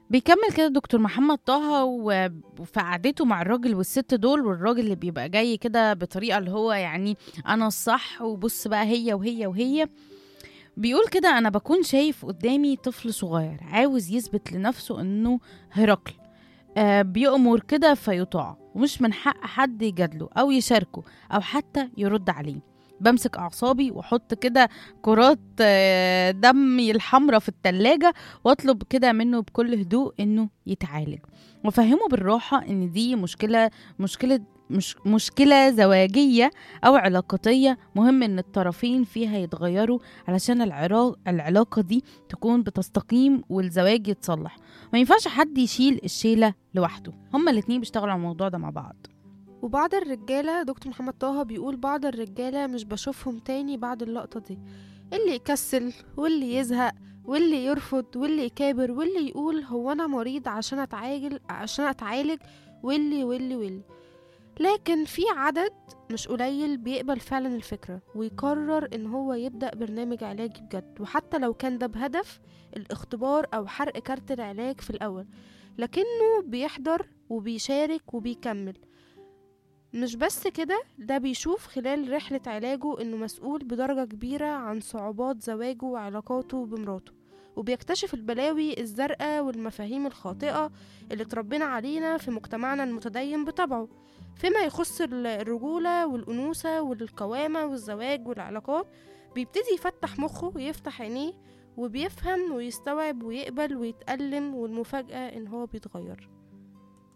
بيكمل كده دكتور محمد طه و- وفي قعدته مع الراجل والست دول والراجل اللي بيبقى جاي كده بطريقة اللي هو يعني أنا الصح وبص بقى هي وهي وهي بيقول كده أنا بكون شايف قدامي طفل صغير عاوز يثبت لنفسه إنه هرقل آه بيأمر كده فيطاع ومش من حق حد يجادله أو يشاركه أو حتى يرد عليه بمسك أعصابي وأحط كده كرات آه، دمي الحمرة في التلاجة واطلب كده منه بكل هدوء انه يتعالج وافهمه بالراحه ان دي مشكله مشكله مش مشكله زواجيه او علاقاتيه مهم ان الطرفين فيها يتغيروا علشان العرا- العلاقه دي تكون بتستقيم والزواج يتصلح ما ينفعش حد يشيل الشيله لوحده هما الاتنين بيشتغلوا على الموضوع ده مع بعض وبعض الرجالة دكتور محمد طه بيقول بعض الرجالة مش بشوفهم تاني بعد اللقطة دي اللي يكسل واللي يزهق واللي يرفض واللي يكابر واللي يقول هو أنا مريض عشان أتعالج عشان أتعالج واللي واللي واللي لكن في عدد مش قليل بيقبل فعلا الفكرة ويقرر ان هو يبدأ برنامج علاجي بجد وحتى لو كان ده بهدف الاختبار او حرق كارت العلاج في الاول لكنه بيحضر وبيشارك وبيكمل مش بس كده ده بيشوف خلال رحلة علاجه انه مسؤول بدرجة كبيرة عن صعوبات زواجه وعلاقاته بمراته وبيكتشف البلاوي الزرقاء والمفاهيم الخاطئة اللي اتربينا علينا في مجتمعنا المتدين بطبعه فيما يخص ال- الرجولة والأنوثة والقوامة والزواج والعلاقات بيبتدي يفتح مخه ويفتح عينيه وبيفهم ويستوعب ويقبل ويتألم والمفاجأة إن هو بيتغير